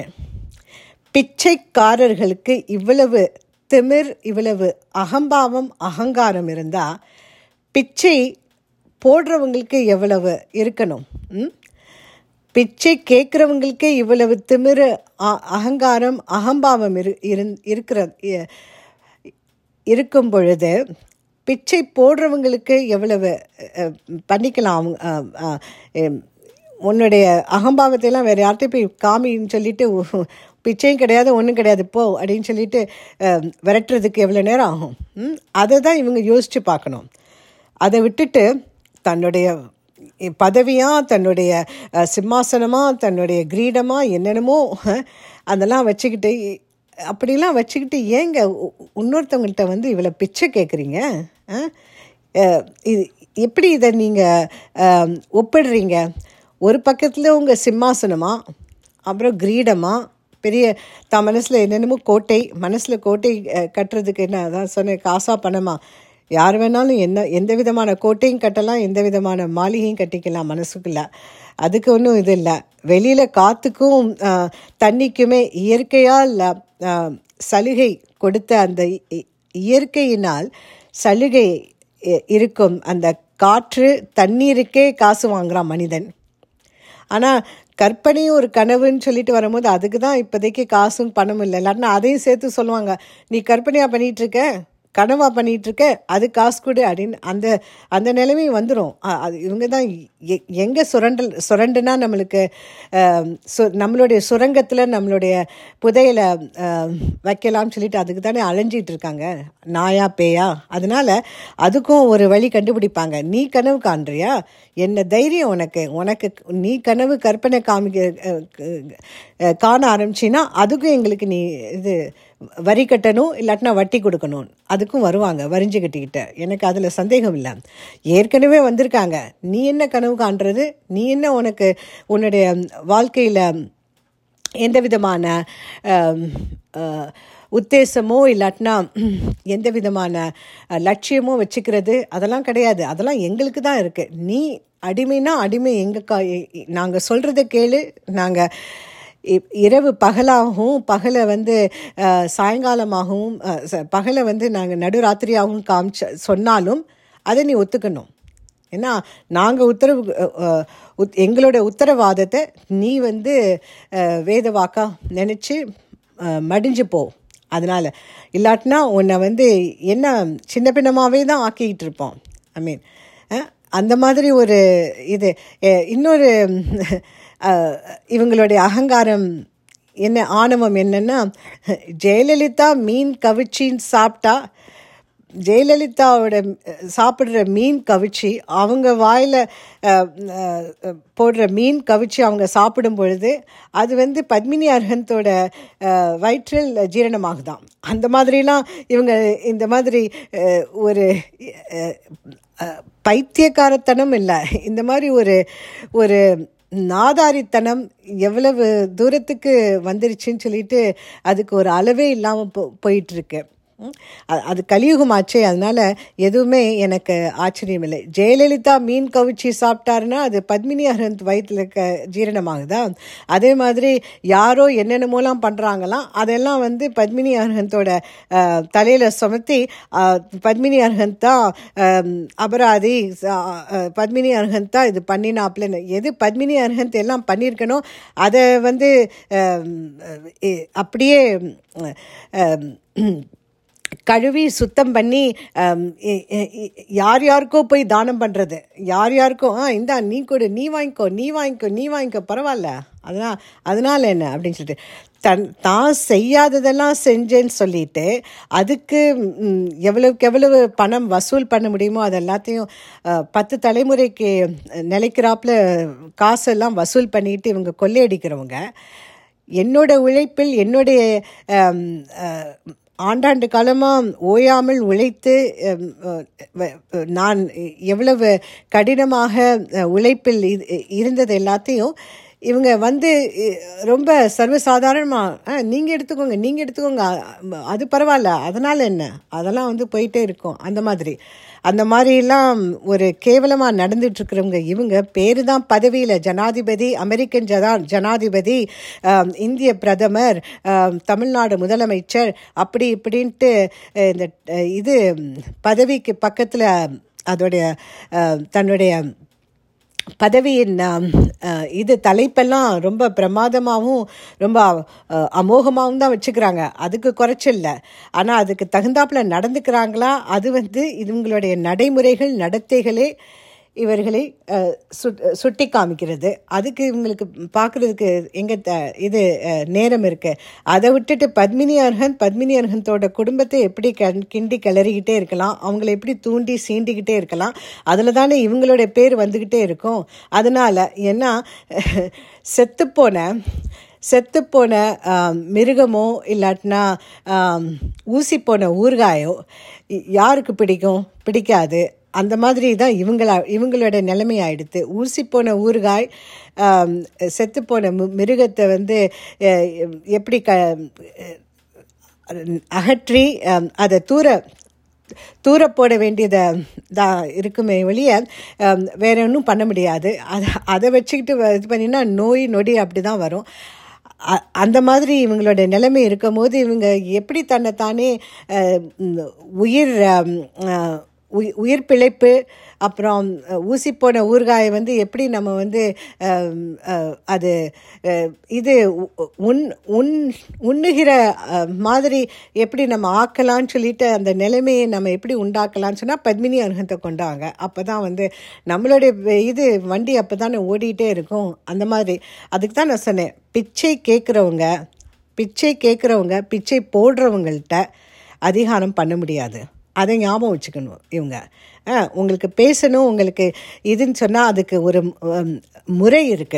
பிச்சைக்காரர்களுக்கு இவ்வளவு திமிர் இவ்வளவு அகம்பாவம் அகங்காரம் இருந்தால் பிச்சை போடுறவங்களுக்கு எவ்வளவு இருக்கணும் ம்? பிச்சை கேட்குறவங்களுக்கு இவ்வளவு திமிரு அ- அகங்காரம் அகம்பாவம் இரு இருந் இருக்கிற இ- இருக்கும் பொழுது பிச்சை போடுறவங்களுக்கு எவ்வளவு அஹ், பண்ணிக்கலாம் அவங்க அஹ், அஹ், எம், உன்னுடைய அகம்பாவத்தை எல்லாம் வேறு யார்கிட்டயும் போய் காமின்னு சொல்லிட்டு உ- பிச்சையும் கிடையாது ஒன்றும் கிடையாது போ அப்படின்னு சொல்லிட்டு அஹ், விரட்டுறதுக்கு எவ்வளோ நேரம் ஆகும் ம்? அதை தான் இவங்க யோசித்து பார்க்கணும் அதை விட்டுட்டு தன்னுடைய பதவியா தன்னுடைய அஹ், சிம்மாசனமா தன்னுடைய கிரீடமா என்னென்னமோ அஹ், அதெல்லாம் வச்சுக்கிட்டு அப்படிலாம் வச்சுக்கிட்டு ஏங்க உ- இன்னொருத்தவங்கள்ட்ட வந்து இவ்வளோ பிச்சை கேட்குறீங்க இது எப்படி இதை நீங்கள் ஒப்பிடுறீங்க ஒரு பக்கத்தில் உங்கள் சிம்மாசனமா அப்புறம் கிரீடமா பெரிய தான் மனசில் என்னென்னமோ கோட்டை மனசில் கோட்டை அஹ், கட்டுறதுக்கு என்ன அதான் சொன்னேன் காசா பணமா யார் வேணாலும் என்ன எந்த விதமான கோட்டையும் கட்டலாம் எந்த விதமான மாளிகையும் கட்டிக்கலாம் மனசுக்குள்ள அதுக்கு ஒன்றும் இது இல்லை வெளியில் காற்றுக்கும் ஆஹ், தண்ணிக்குமே இயற்கையால் ஆஹ், சலுகை கொடுத்த அந்த இ- இ- இயற்கையினால் சலுகை இ- இருக்கும் அந்த காற்று தண்ணீருக்கே காசு வாங்குறான் மனிதன் ஆனால் கற்பனையும் ஒரு கனவுன்னு சொல்லிட்டு வரும்போது அதுக்கு தான் இப்போதைக்கு காசும் பணமும் இல்லை இல்லாட்டினா அதையும் சேர்த்து சொல்லுவாங்க நீ கற்பனையாக பண்ணிகிட்டு இருக்க கனவா பண்ணிட்டு இருக்க அது காசு கொடு அப்படின்னு அந்த அந்த நிலைமையும் வந்துடும் அது இவங்க தான் எ- எங்க சுரண்டல் சுரண்டுனா நம்மளுக்கு ஆம், சு நம்மளுடைய சுரங்கத்தில் நம்மளுடைய புதையலை ஆம், வைக்கலாம்னு சொல்லிட்டு அதுக்கு தானே அலைஞ்சிட்டு இருக்காங்க நாயா பேயா அதனால அதுக்கும் ஒரு வழி கண்டுபிடிப்பாங்க நீ கனவு காண்றியா என்ன தைரியம் உனக்கு உனக்கு நீ கனவு கற்பனை காமிக்க அஹ், அஹ், காண ஆரம்பிச்சின்னா அதுக்கும் எங்களுக்கு நீ இது வரி கட்டணும் இல்லாட்டினா வட்டி கொடுக்கணும் அதுக்கும் வருவாங்க வரிஞ்சு கட்டிக்கிட்ட எனக்கு அதில் சந்தேகம் இல்லை ஏற்கனவே வந்திருக்காங்க நீ என்ன கனவு காண்றது நீ என்ன உனக்கு உன்னுடைய வாழ்க்கையில் எந்த விதமான ஆம், ஆ, உத்தேசமோ இல்லாட்டினா எந்த விதமான அ, லட்சியமோ வச்சுக்கிறது அதெல்லாம் கிடையாது அதெல்லாம் எங்களுக்கு தான் இருக்குது நீ அடிமைனா அடிமை எங்கள் கா நாங்கள் சொல்கிறத கேளு நாங்கள் இரவு பகலாகவும் பகலை வந்து அ, சாயங்காலமாகவும் அ, ச- பகலை வந்து நாங்கள் நடுராத்திரியாகவும் காமிச்ச சொன்னாலும் அதை நீ ஒத்துக்கணும் ஏன்னா நாங்கள் உத்தரவு அஹ், அஹ், உத்- எங்களோட உத்தரவாதத்தை நீ வந்து அஹ், வேத வாக்கா நினச்சி மடிஞ்சு போ அதனால் இல்லாட்டினா உன்னை வந்து என்ன சின்ன பின்னமாகவே தான் ஆக்கிக்கிட்டு இருப்போம் ஐ மீன் அந்த மாதிரி ஒரு இது அஹ், இன்னொரு அஹ், இவங்களுடைய அகங்காரம் என்ன ஆணவம் என்னன்னா ஜெயலலிதா மீன் கவிச்சின்னு சாப்பிட்டா ஜெயலலிதாவோட அஹ், சாப்பிட்ற மீன் கவிச்சி அவங்க வாயில் போடுற மீன் கவிச்சி அவங்க சாப்பிடும் பொழுது அது வந்து பத்மினி அர்ஹந்தோட அஹ், வயிற்றில் ஜீரணமாகுதாம் அந்த மாதிரிலாம் இவங்க இந்த மாதிரி அஹ், ஒரு அஹ், அஹ், பைத்தியக்காரத்தனம் இல்லை இந்த மாதிரி ஒரு ஒரு நாதாரித்தனம் எவ்வளவு தூரத்துக்கு வந்துருச்சுன்னு சொல்லிட்டு அதுக்கு ஒரு அளவே இல்லாமல் போ போயிட்டுருக்கு ம். அ- அது கலியுகமாச்சே அதனால எதுவுமே எனக்கு ஆச்சரியம் இல்லை ஜெயலலிதா மீன் கவிச்சி சாப்பிட்டாருன்னா அது பத்மினி அர்ஹந்த் வயிற்றுல க ஜீரணமாகுதா அதே மாதிரி யாரோ என்னென்னமோலாம் பண்ணுறாங்களாம் அதெல்லாம் வந்து பத்மினி அர்ஹந்தோட அஹ், தலையில சுமத்தி அஹ், பத்மினி அர்ஹந்த் தான் அஹ், அபராதி ச- அஹ், பத்மினி அர்ஹந்த் தான் இது பண்ணினாப்லன்னு எது பத்மினி அர்ஹந்த் எல்லாம் பண்ணியிருக்கணும் அதை வந்து அஹ், அஹ், அப்படியே அஹ், கழுவி சுத்தம் பண்ணி ஆம், இ- இ- இ- யார் யாருக்கோ போய் தானம் பண்ணுறது யார் யாருக்கோ ஆ இந்தா நீ கொடு நீ வாங்கிக்கோ நீ வாங்கிக்கோ நீ வாங்கிக்கோ பரவாயில்ல அதனால் அதனால் என்ன அப்படின்னு சொல்லிட்டு தன் தான் செய்யாததெல்லாம் செஞ்சேன்னு சொல்லிட்டு அதுக்கு ம், எவ்வளவுக்கு எவ்வளவு பணம் வசூல் பண்ண முடியுமோ அது எல்லாத்தையும் அ, பத்து தலைமுறைக்கு நிலைக்கிறாப்புல காசெல்லாம் வசூல் பண்ணிட்டு இவங்க கொள்ளையடிக்கிறவங்க என்னோட உழைப்பில் என்னுடைய ஆம், அஹ், ஆண்டாண்டு காலமாக ஓயாமல் உழைத்து அம், அஹ், வ- நான் எவ்வளவு கடினமாக அஹ், உழைப்பில் இ- இருந்தது எல்லாத்தையும் இவங்க வந்து இ- ரொம்ப சர்வசாதாரணமாக நீங்கள் எடுத்துக்கோங்க நீங்கள் எடுத்துக்கோங்க அ- அது பரவாயில்ல அதனால் என்ன அதெல்லாம் வந்து போயிட்டே இருக்கும் அந்த மாதிரி அந்த மாதிரிலாம் ஒரு கேவலமாக நடந்துட்டு இருக்கிறவங்க இவங்க பேரு தான் பதவியில் ஜனாதிபதி அமெரிக்கன் ஜனா ஜனாதிபதி ஆம், இந்திய பிரதமர் ஆம், தமிழ்நாடு முதலமைச்சர் அப்படி இப்படின்ட்டு அஹ், இந்த அஹ், இது ம், பதவிக்கு பக்கத்தில் அதோடைய அஹ், தன்னுடைய பதவியின் ஆம், அஹ், இது தலைப்பெல்லாம் ரொம்ப பிரமாதமாகவும் ரொம்ப அஹ், அமோகமாகவும் தான் வச்சுக்கிறாங்க அதுக்கு குறைச்சில்ல ஆனால் அதுக்கு தகுந்தாப்புல நடந்துக்கிறாங்களா அது வந்து இவங்களுடைய நடைமுறைகள் நடத்தைகளே இவர்களை அஹ், சுட் சுட்டி காமிக்கிறது அதுக்கு இவங்களுக்கு பார்க்குறதுக்கு எங்கே த இது அஹ், நேரம் இருக்குது அதை விட்டுட்டு பத்மினி அர்ஹந்த் பத்மினி அர்ஹந்தோட குடும்பத்தை எப்படி கண் கிண்டி கிளறிக்கிட்டே இருக்கலாம் அவங்கள எப்படி தூண்டி சீண்டிக்கிட்டே இருக்கலாம் அதில் தானே இவங்களுடைய பேர் வந்துக்கிட்டே இருக்கும் அதனால் ஏன்னா செத்துப்போன செத்துப்போன ஆம், மிருகமோ இல்லாட்டினா ஆம், ஊசி போன ஊறுகாயோ இ- யாருக்கு பிடிக்கும் பிடிக்காது அந்த மாதிரி தான் இவங்களா இவங்களோட நிலைமை ஆயிடுத்து ஊசி போன ஊறுகாய் ஆம், செத்துப்போன மி- மிருகத்தை வந்து அஹ், எப்படி க அகற்றி ஆம், அதை தூர தூர போட வேண்டியதை தான் இருக்குமே வெளிய ஆம், வேற ஒன்றும் பண்ண முடியாது அதை அதை வச்சுக்கிட்டு வ- இது பண்ணினா நோய் நொடி அப்படி தான் வரும் அ- அந்த மாதிரி இவங்களோட நிலைமை இருக்கும் போது இவங்க எப்படி தன்னை தானே அஹ், ம், உயிர் ஆம், அஹ், உயி- உயிர் பிழைப்பு அப்புறம் அஹ், ஊசி போன ஊறுகாயை வந்து எப்படி நம்ம வந்து அம், அஹ், அது அஹ், இது உ- உண் உண் உண்ணுகிற அஹ், மாதிரி எப்படி நம்ம ஆக்கலாம்னு சொல்லிட்டு அந்த நிலைமையை நம்ம எப்படி உண்டாக்கலாம்னு சொன்னால் பத்மினி அருகத்தை கொண்டாங்க அப்போ தான் வந்து நம்மளுடைய வே- இது வண்டி அப்போ தானே ஓடிட்டே இருக்கும் அந்த மாதிரி அதுக்கு தான் நான் சொன்னேன் பிச்சை கேட்குறவங்க பிச்சை கேட்குறவங்க பிச்சை போடுறவங்கள்ட்ட அதிகாரம் பண்ண முடியாது அதை ஞாபகம் வச்சுக்கணும் இவங்க ஆ, உங்களுக்கு பேசணும் உங்களுக்கு இதுன்னு சொன்னால் அதுக்கு ஒரு ம், முறை இருக்குது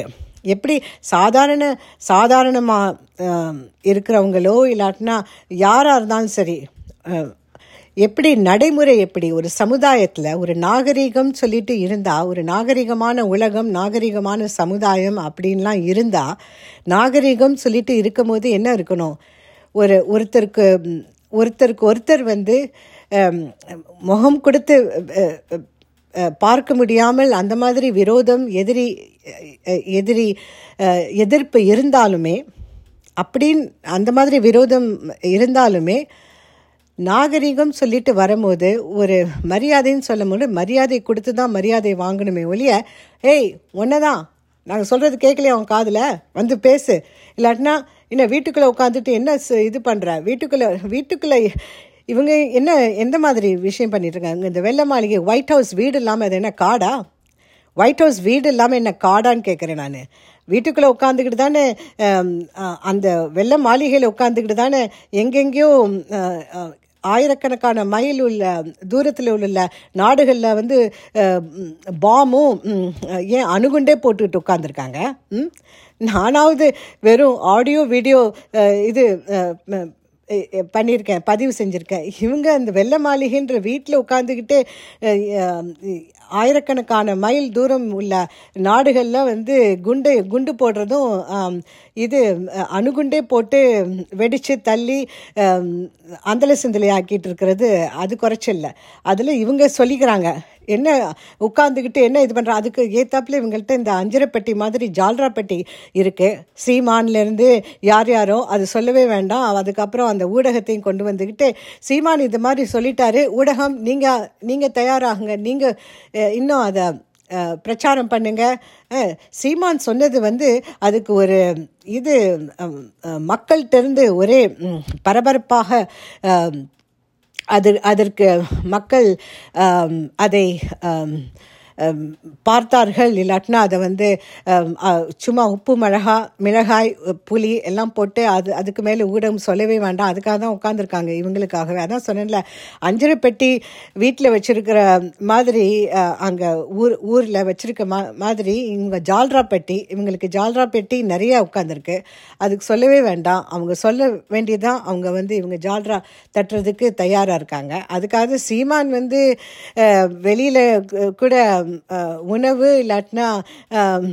எப்படி சாதாரண சாதாரணமாக இருக்கிறவங்களோ இல்லாட்டினா யாராக இருந்தாலும் சரி அஹ், எப்படி நடைமுறை எப்படி ஒரு சமுதாயத்தில் ஒரு நாகரிகம் சொல்லிட்டு இருந்தால் ஒரு நாகரிகமான உலகம் நாகரிகமான சமுதாயம் அப்படின்லாம் இருந்தால் நாகரிகம் சொல்லிட்டு இருக்கும்போது என்ன இருக்கணும் ஒரு ஒருத்தருக்கு ம், ஒருத்தருக்கு ஒருத்தர் வந்து அம், முகம் கொடுத்து அஹ், அஹ், பார்க்க முடியாமல் அந்த மாதிரி விரோதம் எதிரி அஹ், எதிரி அஹ், எதிர்ப்பு இருந்தாலுமே அப்படின்னு அந்த மாதிரி விரோதம் இருந்தாலுமே நாகரிகம் சொல்லிட்டு வரும்போது ஒரு மரியாதைன்னு சொல்லும்போது மரியாதை கொடுத்து தான் மரியாதை வாங்கணுமே ஒழிய ஏய் ஒன்னதான் நாங்கள் சொல்கிறது கேட்கலையா அவன் காதில் வந்து பேசு இல்லாட்டினா என்ன வீட்டுக்குள்ளே உட்காந்துட்டு என்ன ச- இது பண்ணுற வீட்டுக்குள்ளே வீட்டுக்குள்ளே இவங்க என்ன எந்த மாதிரி விஷயம் பண்ணிட்டு இருக்காங்க இந்த வெள்ளை மாளிகை ஒயிட் ஹவுஸ் வீடு இல்லாமல் அது என்ன காடா ஒயிட் ஹவுஸ் வீடு இல்லாமல் என்ன காடான்னு கேட்குறேன் நான் வீட்டுக்குள்ளே உட்காந்துக்கிட்டு தானே ஆம், அ- அந்த வெள்ளை மாளிகையில் உட்காந்துக்கிட்டு தானே எங்கெங்கேயோ அ, அ, ஆயிரக்கணக்கான மைல் உள்ள தூரத்தில் உள்ள நாடுகளில் வந்து அ, ம், பாமும் ம், ஏன் அணுகுண்டே போட்டுக்கிட்டு உட்காந்துருக்காங்க ம் நானாவது வெறும் ஆடியோ வீடியோ இது அ, ம- எ- எ- பண்ணியிருக்கேன் பதிவு செஞ்சுருக்கேன் இவங்க அந்த வெள்ளை மாளிகைன்ற வீட்டில் உட்காந்துக்கிட்டு ஆயிரக்கணக்கான மைல் தூரம் உள்ள நாடுகளில் வந்து குண்டு குண்டு போடுறதும் ஆம், இது அஹ், அணுகுண்டே போட்டு வெடித்து தள்ளி ஆம், அந்தல சிந்தலை ஆக்கிட்டு இருக்கிறது அது குறைச்சில்ல அதில் இவங்க சொல்லிக்கிறாங்க என்ன உட்காந்துக்கிட்டு என்ன இது பண்ணுற அதுக்கு ஏத்தாப்புல இவங்கள்ட்ட இந்த அஞ்சரை பெட்டி மாதிரி ஜால்ரா பெட்டி இருக்கு சீமான்லேருந்து யார் யாரோ அது சொல்லவே வேண்டாம் அதுக்கப்புறம் அந்த ஊடகத்தையும் கொண்டு வந்துக்கிட்டு சீமான் இது மாதிரி சொல்லிட்டாரு ஊடகம் நீங்கள் நீங்கள் தயாராகுங்க நீங்கள் இன்னும் அதை அஹ், பிரச்சாரம் பண்ணுங்க அஹ், சீமான் சொன்னது வந்து அதுக்கு ஒரு இது அம், அஹ், மக்கள்கிட்ட இருந்து ஒரே ம், பரபரப்பாக அஹ், அது அதற்கு மக்கள் ஆம், அதை ஆம், ஆம், பார்த்தார்கள் இல்லாட்டினா அதை வந்து ஆம், அ, சும்மா உப்பு மிளகா மிளகாய் புளி எல்லாம் போட்டு அது அதுக்கு மேலே ஊடகம் சொல்லவே வேண்டாம் அதுக்காக தான் உட்காந்துருக்காங்க இவங்களுக்காகவே அதான் சொன்னேன்ல அஞ்சரை பெட்டி வீட்டில் வச்சிருக்கிற மாதிரி அங்கே ஊர் ஊரில் வச்சிருக்க மா மாதிரி இவங்க ஜால்ரா பெட்டி இவங்களுக்கு ஜால்ரா பெட்டி நிறைய உட்காந்துருக்கு அதுக்கு சொல்லவே வேண்டாம் அவங்க சொல்ல வேண்டியதான் அவங்க வந்து இவங்க ஜால்ரா தட்டுறதுக்கு தயாராக இருக்காங்க அதுக்காக சீமான் வந்து அஹ், வெளியில கு- கூட அஹ், உணவு இல்லாட்டினா அஹ்,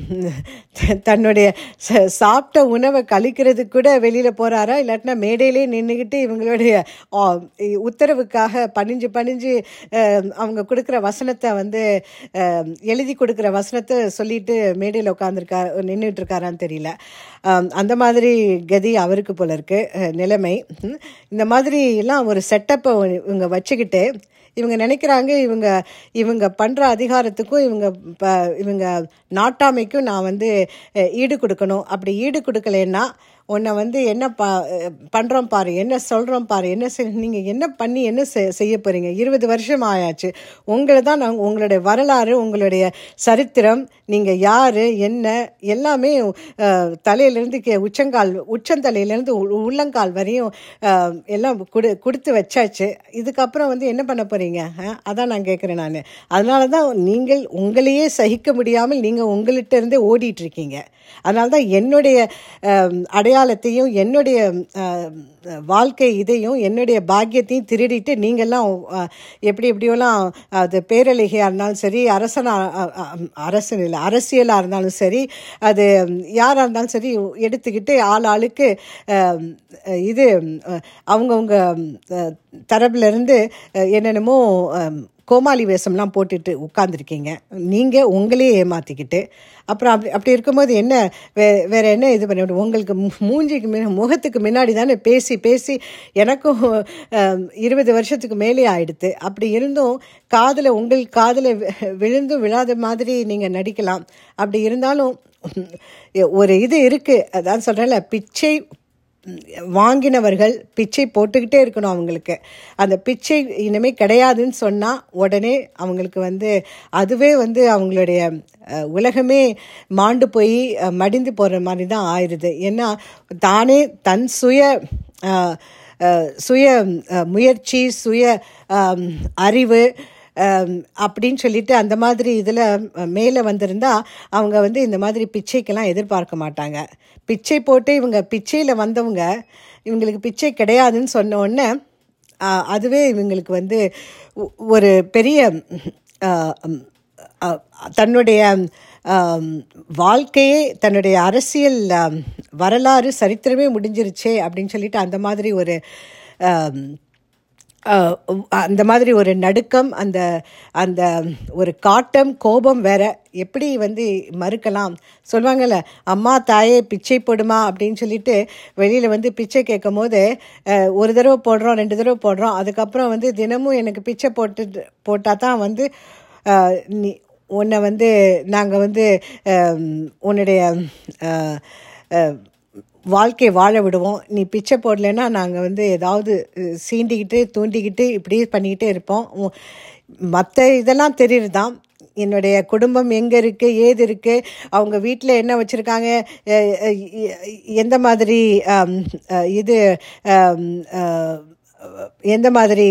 த- தன்னுடைய ச- சாப்பிட்ட உணவை கழிக்கிறதுக்கு கூட வெளியில போறாரா இல்லாட்டினா மேடையிலே நின்றுக்கிட்டு இவங்களுடைய ஆ, இ- உத்தரவுக்காக பணிஞ்சு பணிஞ்சு அஹ், அவங்க கொடுக்குற வசனத்தை வந்து அஹ், எழுதி கொடுக்குற வசனத்தை சொல்லிட்டு மேடையில் உட்காந்துருக்கா நின்றுட்டு இருக்காரான்னு தெரியல அஹ், அந்த மாதிரி கதி அவருக்கு போல இருக்கு அஹ், நிலைமை ம். இந்த மாதிரி எல்லாம் ஒரு செட்டப்பை இவங்க வச்சுக்கிட்டு இவங்க நினைக்கிறாங்க இவங்க இவங்க பண்ணுற அதிகாரத்துக்கும் இவங்க ப இவங்க நாட்டாமைக்கும் நான் வந்து அஹ், ஈடு கொடுக்கணும் அப்படி ஈடு கொடுக்கலன்னா உன்னை வந்து என்ன பா பண்ணுறோம் பாரு என்ன சொல்கிறோம் பாரு என்ன செய் நீங்கள் என்ன பண்ணி என்ன செ- செய்ய போகிறீங்க இருபது வருஷம் ஆயாச்சு உங்களை தான் நாங்கள் உங்களுடைய வரலாறு உங்களுடைய சரித்திரம் நீங்கள் யார் என்ன எல்லாமே அஹ், தலையிலேருந்து கே உச்சங்கால் உச்சந்தலையிலேருந்து உ- உள்ளங்கால் வரையும் அஹ், எல்லாம் கொடு கொடுத்து வச்சாச்சு இதுக்கப்புறம் வந்து என்ன பண்ண போகிறீங்க அதான் நான் கேட்குறேன் நான் அதனால தான் நீங்கள் உங்களையே சகிக்க முடியாமல் நீங்கள் உங்கள்கிட்ட இருந்தே ஓடிட்டு இருக்கீங்க அதனால தான் என்னுடைய அஹ், அடையாளத்தையும் என்னுடைய அஹ், வாழ்க்கை இதையும் என்னுடைய பாக்கியத்தையும் திருடிட்டு நீங்கள்லாம் அஹ், எப்படி எப்படியோலாம் அது பேரழகியாக இருந்தாலும் சரி அரசனா அ- அ- அரசன் இல்லை அரசியலாக இருந்தாலும் சரி அது யாராக இருந்தாலும் சரி எடுத்துக்கிட்டு ஆள் ஆளுக்கு அஹ், இது அஹ், அவங்கவுங்க அஹ், தரப்புல இருந்து அஹ், என்னென்னமோ அஹ், கோமாளி வேஷம்லாம் போட்டுட்டு உட்காந்துருக்கீங்க நீங்கள் உங்களையே ஏமாற்றிக்கிட்டு அப்புறம் அப்படி அப்படி இருக்கும்போது என்ன வே வேற என்ன இது பண்ண முடியும் உங்களுக்கு மு- மூஞ்சிக்கு முன்ன முகத்துக்கு முன்னாடி தானே பேசி பேசி எனக்கும் அஹ், இருபது வருஷத்துக்கு மேலே ஆயிடுத்து அப்படி இருந்தும் காதில் உங்கள் காதில் விழுந்தும் விழாத மாதிரி நீங்கள் நடிக்கலாம் அப்படி இருந்தாலும் ஒரு இது இருக்குது அதான் சொல்கிறேன்ல பிச்சை வாங்கினவர்கள் பிச்சை போட்டுக்கிட்டே இருக்கணும் அவங்களுக்கு அந்த பிச்சை இனிமேல் கிடையாதுன்னு சொன்னால் உடனே அவங்களுக்கு வந்து அதுவே வந்து அவங்களுடைய அஹ், உலகமே மாண்டு போய் அஹ், மடிந்து போகிற மாதிரி தான் ஆயிடுது ஏன்னா தானே தன் சுய அஹ், அஹ், சுய அஹ், முயற்சி சுய அஹ், அறிவு ஆம், அப்படின்னு சொல்லிட்டு அந்த மாதிரி இதில் மேலே வந்திருந்தா அவங்க வந்து இந்த மாதிரி பிச்சைக்கெல்லாம் எதிர்பார்க்க மாட்டாங்க பிச்சை போட்டு இவங்க பிச்சையில் வந்தவங்க இவங்களுக்கு பிச்சை கிடையாதுன்னு சொன்ன உடனே ஆ, அதுவே இவங்களுக்கு வந்து ஒ- ஒரு பெரிய ஆ, ம், ஆ, தன்னுடைய ஆம், வாழ்க்கையே தன்னுடைய அரசியல் ஆம், வரலாறு சரித்திரமே முடிஞ்சிருச்சே அப்படின்னு சொல்லிட்டு அந்த மாதிரி ஒரு ஆம், அஹ் அந்த மாதிரி ஒரு நடுக்கம் அந்த அந்த ஒரு காட்டம் கோபம் வேற எப்படி வந்து மறுக்கலாம் சொல்லுவாங்கல்ல அம்மா தாயே பிச்சை போடுமா அப்படின்னு சொல்லிட்டு வெளியில் வந்து பிச்சை கேட்கும் போது அஹ், ஒரு தடவை போடுறோம் ரெண்டு தடவை போடுறோம் அதுக்கப்புறம் வந்து தினமும் எனக்கு பிச்சை போட்டு போட்டால் தான் வந்து அஹ், நீ உன்னை வந்து நாங்கள் வந்து அஹ், உன்னுடைய அஹ், அஹ், வாழ்க்கையை வாழ விடுவோம் நீ பிச்சை போடலைன்னா நாங்கள் வந்து ஏதாவது அஹ், சீண்டிக்கிட்டு தூண்டிக்கிட்டு இப்படியே பண்ணிக்கிட்டே இருப்போம் மற்ற இதெல்லாம் தெரியுது தான் என்னுடைய குடும்பம் எங்கே இருக்குது ஏது இருக்குது அவங்க வீட்டில் என்ன வச்சுருக்காங்க எந்த மாதிரி ஆம், அஹ், இது ஆம், அஹ், எந்த மாதிரி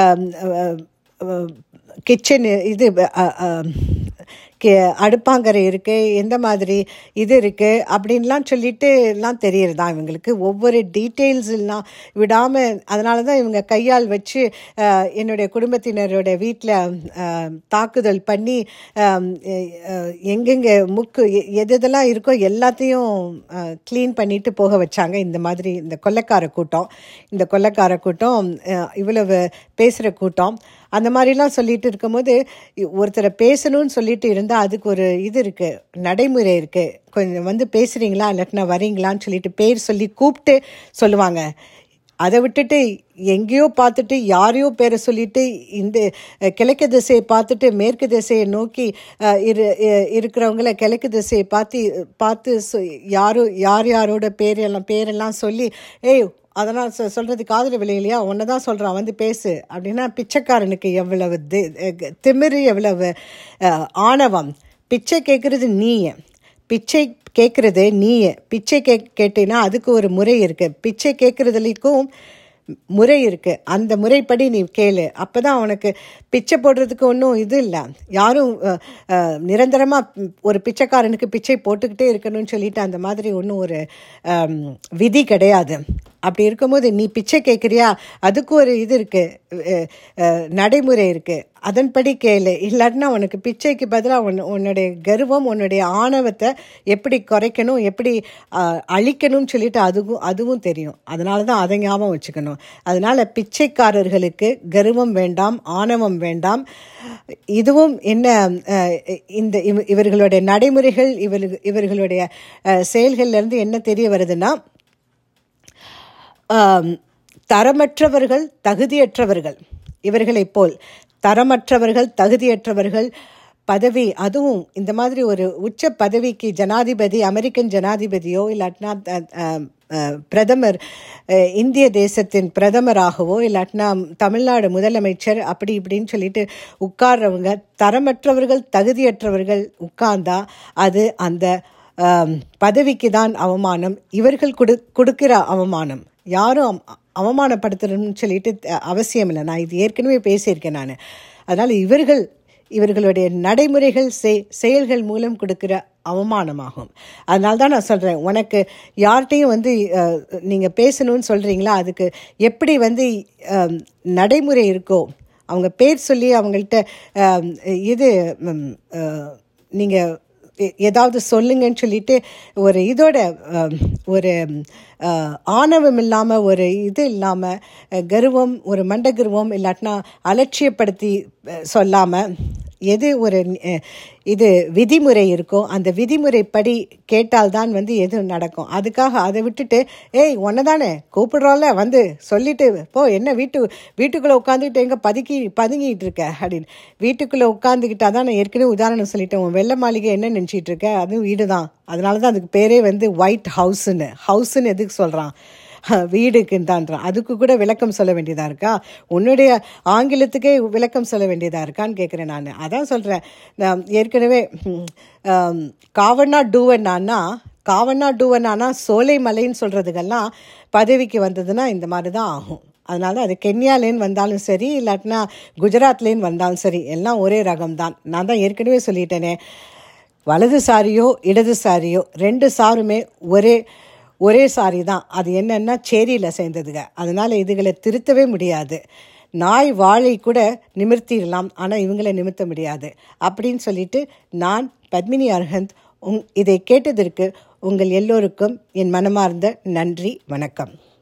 கிச்சன் இது அஹ், அஹ், கே- அடுப்பாங்கரை இருக்குது எந்த மாதிரி இது இருக்குது அப்படின்லாம் சொல்லிட்டு எல்லாம் தெரியறதா இவங்களுக்கு ஒவ்வொரு டீட்டெயில்ஸ் எல்லாம் விடாமல் அதனால தான் இவங்க கையால் வச்சு அஹ், என்னுடைய குடும்பத்தினரோட வீட்டில் தாக்குதல் பண்ணி அஹ், அஹ், எங்கெங்கே முக்கு எ- எது எதெல்லாம் இருக்கோ எல்லாத்தையும் க்ளீன் பண்ணிட்டு போக வச்சாங்க இந்த மாதிரி இந்த கொள்ளைக்கார கூட்டம் இந்த கொள்ளைக்கார கூட்டம் அஹ், இவ்வளவு பேசுகிற கூட்டம் அந்த மாதிரிலாம் சொல்லிட்டு இருக்கும்போது இ- ஒருத்தரை பேசணும்னு சொல்லிட்டு இருந்தால் அதுக்கு ஒரு இது இருக்குது நடைமுறை இருக்குது கொஞ்சம் வந்து பேசுகிறீங்களா இல்லாட்டினா வரீங்களான்னு சொல்லிட்டு பேர் சொல்லி கூப்பிட்டு சொல்லுவாங்க அதை விட்டுட்டு எங்கேயோ பார்த்துட்டு யாரையோ பேரை சொல்லிட்டு இந்த அஹ், கிழக்கு திசையை பார்த்துட்டு மேற்கு திசையை நோக்கி அஹ், இரு அஹ், இருக்கிறவங்கள கிழக்கு திசையை பார்த்து பார்த்து சொ- யாரோ யார் யாரோட பேரெல்லாம் பேரெல்லாம் சொல்லி ஏய் அதெல்லாம் சொ சொல்கிறது காதில் விளையிலையா ஒன்று தான் சொல்கிறான் வந்து பேசு அப்படின்னா பிச்சைக்காரனுக்கு எவ்வளவு தி- அஹ், திமிரு எவ்வளவு அஹ், ஆணவம் பிச்சை கேட்குறது நீயே பிச்சை கேட்குறது நீயே பிச்சை கே கேட்டீங்கன்னா அதுக்கு ஒரு முறை இருக்குது பிச்சை கேட்குறதுலைக்கும் முறை இருக்குது அந்த முறைப்படி நீ கேளு அப்போ தான் உனக்கு பிச்சை போடுறதுக்கு ஒன்றும் இது இல்லை யாரும் நிரந்தரமாக ஒரு பிச்சைக்காரனுக்கு பிச்சை போட்டுக்கிட்டே இருக்கணும்னு சொல்லிட்டு அந்த மாதிரி ஒன்றும் ஒரு அம், விதி கிடையாது அப்படி இருக்கும்போது நீ பிச்சை கேட்குறியா அதுக்கு ஒரு இது இருக்குது நடைமுறை இருக்குது அதன்படி கேளு இல்லாட்டினா உனக்கு பிச்சைக்கு பதிலாக உன் உன்னுடைய கர்வம் உன்னுடைய ஆணவத்தை எப்படி குறைக்கணும் எப்படி அஹ், அழிக்கணும்னு சொல்லிட்டு அதுவும் அதுவும் தெரியும் அதனால தான் அதை ஞாபகம் வச்சுக்கணும் அதனால பிச்சைக்காரர்களுக்கு கர்வம் வேண்டாம் ஆணவம் வேண்டாம் இதுவும் என்ன அஹ், இந்த இவ- இவர்களுடைய நடைமுறைகள் இவர் இவர்களுடைய அஹ், செயல்கள்ல இருந்து என்ன தெரிய வருதுன்னா ஆம், தரமற்றவர்கள் தகுதியற்றவர்கள் இவர்களைப் போல் தரமற்றவர்கள் தகுதியற்றவர்கள் பதவி அதுவும் இந்த மாதிரி ஒரு உச்ச பதவிக்கு ஜனாதிபதி அமெரிக்கன் ஜனாதிபதியோ இல்லாட்டினா அஹ், அஹ், அஹ், பிரதமர் அஹ், இந்திய தேசத்தின் பிரதமராகவோ இல்லாட்டினா தமிழ்நாடு முதலமைச்சர் அப்படி இப்படின்னு சொல்லிட்டு உட்கார்றவங்க தரமற்றவர்கள் தகுதியற்றவர்கள் உட்கார்ந்தா அது அந்த ஆம், பதவிக்கு தான் அவமானம் இவர்கள் கொடு கொடுக்கிற அவமானம் யாரும் அவ- அவமானப்படுத்தணும்னு சொல்லிட்டு அஹ், அவசியம் இல்லை நான் இது ஏற்கனவே பேசியிருக்கேன் நான் அதனால் இவர்கள் இவர்களுடைய நடைமுறைகள் செய் செயல்கள் மூலம் கொடுக்கிற அவமானமாகும் அதனால தான் நான் சொல்கிறேன் உனக்கு யார்கிட்டையும் வந்து நீங்கள் பேசணும்னு சொல்கிறீங்களா அதுக்கு எப்படி வந்து அஹ், நடைமுறை இருக்கோ அவங்க பேர் சொல்லி அவங்கள்ட்ட அஹ், இது நீங்கள் எ- ஏதாவது சொல்லுங்கன்னு சொல்லிட்டு ஒரு இதோட அஹ், ஒரு அஹ், ஆணவம் இல்லாமல் ஒரு இது இல்லாமல் கர்வம் ஒரு மண்ட கர்வம் இல்லாட்டினா அலட்சியப்படுத்தி சொல்லாமல் எது ஒரு அஹ், இது விதிமுறை இருக்கோ அந்த விதிமுறைப்படி கேட்டால்தான் வந்து எது நடக்கும் அதுக்காக அதை விட்டுட்டு ஏய் ஒன்றை தானே கூப்பிடுறோம்ல வந்து சொல்லிட்டு போ என்ன வீட்டு வீட்டுக்குள்ளே உட்காந்துக்கிட்டு எங்கே பதுக்கி பதுங்கிட்டு இருக்க அப்படின்னு வீட்டுக்குள்ளே உட்காந்துக்கிட்டா தான் நான் ஏற்கனவே உதாரணம் சொல்லிட்டேன் உன் வெள்ளை மாளிகை என்ன நினச்சிட்டு இருக்க அதுவும் வீடு தான் அதனால தான் அதுக்கு பேரே வந்து ஒயிட் ஹவுஸ்ன்னு ஹவுஸ்ன்னு எதுக்கு சொல்கிறான் வீடுக்குன்னு தான்றான் அதுக்கு கூட விளக்கம் சொல்ல வேண்டியதாக இருக்கா உன்னுடைய ஆங்கிலத்துக்கே விளக்கம் சொல்ல வேண்டியதாக இருக்கான்னு கேட்குறேன் நான் அதான் சொல்கிறேன் நான் ஏற்கனவே ம், ஆம், காவண்ணா டூவண்ணான்னா காவண்ணா டூவண்ணானா சோலை மலைன்னு சொல்கிறதுக்கெல்லாம் பதவிக்கு வந்ததுன்னா இந்த மாதிரி தான் ஆகும் அதனால அது கென்யாலேன்னு வந்தாலும் சரி இல்லாட்டினா குஜராத்லேன்னு வந்தாலும் சரி எல்லாம் ஒரே ரகம் தான் நான் தான் ஏற்கனவே சொல்லிட்டேனே வலது சாரியோ இடது சாரியோ ரெண்டு சாருமே ஒரே ஒரே சாரி தான் அது என்னன்னா சேரியில் சேர்ந்ததுங்க அதனால் இதுகளை திருத்தவே முடியாது நாய் வாழை கூட நிமிர்த்திடலாம் ஆனால் இவங்களை நிமிர்த்த முடியாது அப்படின்னு சொல்லிட்டு நான் பத்மினி அர்ஹந்த் உங் இதை கேட்டதற்கு உங்கள் எல்லோருக்கும் என் மனமார்ந்த நன்றி வணக்கம்